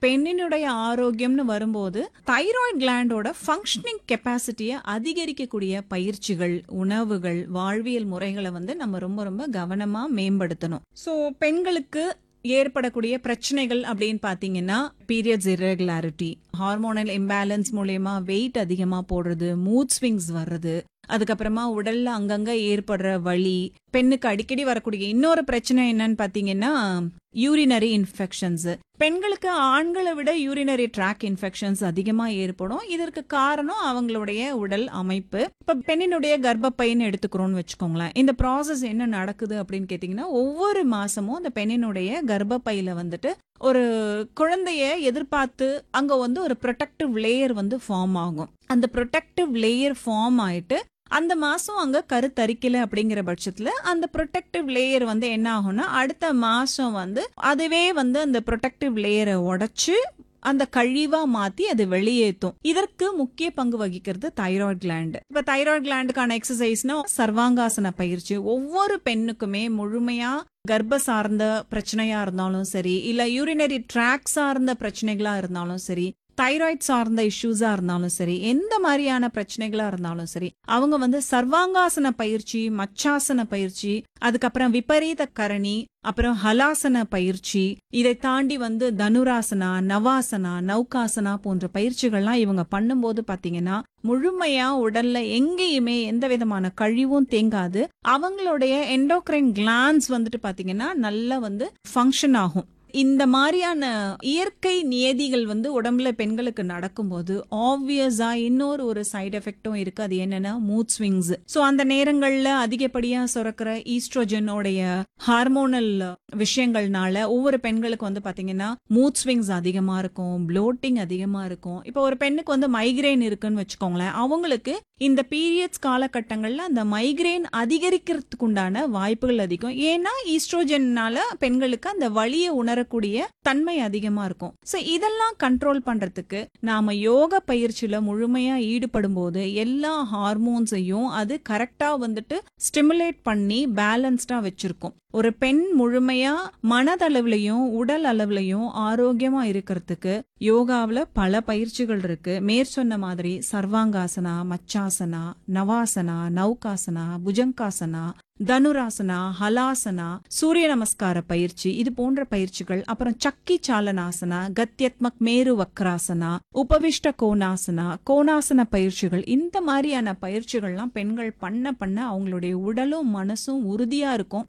பெண்ணினுடைய ஆரோக்கியம்னு வரும்போது thyroid கிளாண்டோட functioning கெப்பாசிட்டியை அதிகரிக்கக்கூடிய பயிற்சிகள் உணவுகள் வாழ்வியல் முறைகளை வந்து நம்ம ரொம்ப ரொம்ப கவனமா மேம்படுத்தணும் ஸோ பெண்களுக்கு ஏற்படக்கூடிய பிரச்சனைகள் அப்படின்னு பாத்தீங்கன்னா பீரியட்ஸ் irregularity ஹார்மோனல் இம்பேலன்ஸ் மூலயமா வெயிட் அதிகமா போடுறது மூட் ஸ்விங்ஸ் வர்றது அதுக்கப்புறமா உடல்ல அங்கங்க ஏற்படுற வலி பெண்ணுக்கு அடிக்கடி வரக்கூடிய இன்னொரு பிரச்சனை என்னன்னு பாத்தீங்கன்னா யூரினரி இன்ஃபெக்ஷன்ஸ் பெண்களுக்கு ஆண்களை விட யூரினரி ட்ராக் இன்ஃபெக்ஷன்ஸ் அதிகமா ஏற்படும் இதற்கு காரணம் அவங்களுடைய உடல் அமைப்பு இப்ப பெண்ணினுடைய கர்ப்பப்பைன்னு எடுத்துக்கிறோம்னு வச்சுக்கோங்களேன் இந்த ப்ராசஸ் என்ன நடக்குது அப்படின்னு கேட்டீங்கன்னா ஒவ்வொரு மாசமும் அந்த பெண்ணினுடைய கர்ப்பப்பையில வந்துட்டு ஒரு குழந்தைய எதிர்பார்த்து அங்க வந்து ஒரு ப்ரொடெக்டிவ் லேயர் வந்து ஃபார்ம் ஆகும் அந்த ப்ரொடெக்டிவ் லேயர் ஃபார்ம் ஆயிட்டு அந்த மாசம் அங்க கருத்தரிக்கல அப்படிங்கிற பட்சத்துல அந்த ப்ரொடெக்டிவ் லேயர் வந்து என்ன ஆகும்னா அடுத்த மாசம் வந்து அதுவே வந்து அந்த ப்ரொடெக்டிவ் லேயரை உடைச்சு அந்த கழிவா மாத்தி அது வெளியேற்றும் இதற்கு முக்கிய பங்கு வகிக்கிறது தைராய்டு கிளாண்ட் இப்ப தைராய்டு கிளாண்டுக்கான எக்ஸசைஸ்னா சர்வாங்காசன பயிற்சி ஒவ்வொரு பெண்ணுக்குமே முழுமையா கர்ப்ப சார்ந்த பிரச்சனையா இருந்தாலும் சரி இல்ல யூரினரி ட்ராக் சார்ந்த பிரச்சனைகளா இருந்தாலும் சரி தைராய்டு சார்ந்த இஷ்யூஸா இருந்தாலும் சரி எந்த மாதிரியான பிரச்சனைகளா இருந்தாலும் சரி அவங்க வந்து சர்வாங்காசன பயிற்சி மச்சாசன பயிற்சி அதுக்கப்புறம் விபரீத கரணி அப்புறம் ஹலாசன பயிற்சி இதை தாண்டி வந்து தனுராசனா நவாசனா நௌகாசனா போன்ற பயிற்சிகள்லாம் இவங்க பண்ணும்போது பாத்தீங்கன்னா முழுமையா உடல்ல எங்கேயுமே எந்த விதமான கழிவும் தேங்காது அவங்களுடைய எண்டோக்ரைன் கிளான்ஸ் வந்துட்டு பாத்தீங்கன்னா நல்லா வந்து ஃபங்க்ஷன் ஆகும் இந்த மாதிரியான இயற்கை நியதிகள் வந்து உடம்புல பெண்களுக்கு நடக்கும்போது ஆப்வியஸா இன்னொரு ஒரு சைடு எஃபெக்டும் இருக்கு அது என்னன்னா மூட் ஸ்விங்ஸ் ஸோ அந்த நேரங்கள்ல அதிகப்படியா சுரக்கிற ஈஸ்ட்ரோஜனோடைய ஹார்மோனல் விஷயங்கள்னால ஒவ்வொரு பெண்களுக்கு வந்து பாத்தீங்கன்னா மூட் ஸ்விங்ஸ் அதிகமா இருக்கும் ப்ளோட்டிங் அதிகமா இருக்கும் இப்போ ஒரு பெண்ணுக்கு வந்து மைக்ரேன் இருக்குன்னு வச்சுக்கோங்களேன் அவங்களுக்கு இந்த பீரியட்ஸ் காலகட்டங்கள்ல அந்த மைக்ரேன் அதிகரிக்கிறதுக்கு உண்டான வாய்ப்புகள் அதிகம் ஏன்னா ஈஸ்ட்ரோஜன்னால பெண்களுக்கு அந்த வலியை உணரக்கூடிய தன்மை அதிகமா இருக்கும் சோ இதெல்லாம் கண்ட்ரோல் பண்றதுக்கு நாம யோக பயிற்சியில முழுமையா ஈடுபடும் போது எல்லா ஹார்மோன்ஸையும் அது கரெக்டா வந்துட்டு ஸ்டிமுலேட் பண்ணி பேலன்ஸ்டா வச்சிருக்கும் ஒரு பெண் முழுமையா மனதளவுலயும் உடல் அளவுலயும் ஆரோக்கியமா இருக்கிறதுக்கு யோகாவுல பல பயிற்சிகள் இருக்கு மேற் சொன்ன மாதிரி சர்வாங்காசனா மச்சாசனா நவாசனா நௌகாசனா புஜங்காசனா தனுராசனா ஹலாசனா சூரிய நமஸ்கார பயிற்சி இது போன்ற பயிற்சிகள் அப்புறம் சக்கி சாலனாசனா கத்யத்மக் மேரு வக்ராசனா உபவிஷ்ட கோணாசனா கோணாசன பயிற்சிகள் இந்த மாதிரியான பயிற்சிகள்லாம் பெண்கள் பண்ண பண்ண அவங்களுடைய உடலும் மனசும் உறுதியா இருக்கும்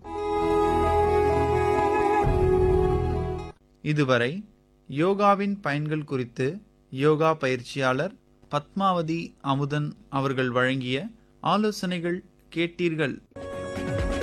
இதுவரை யோகாவின் பயன்கள் குறித்து யோகா பயிற்சியாளர் பத்மாவதி அமுதன் அவர்கள் வழங்கிய ஆலோசனைகள் கேட்டீர்கள்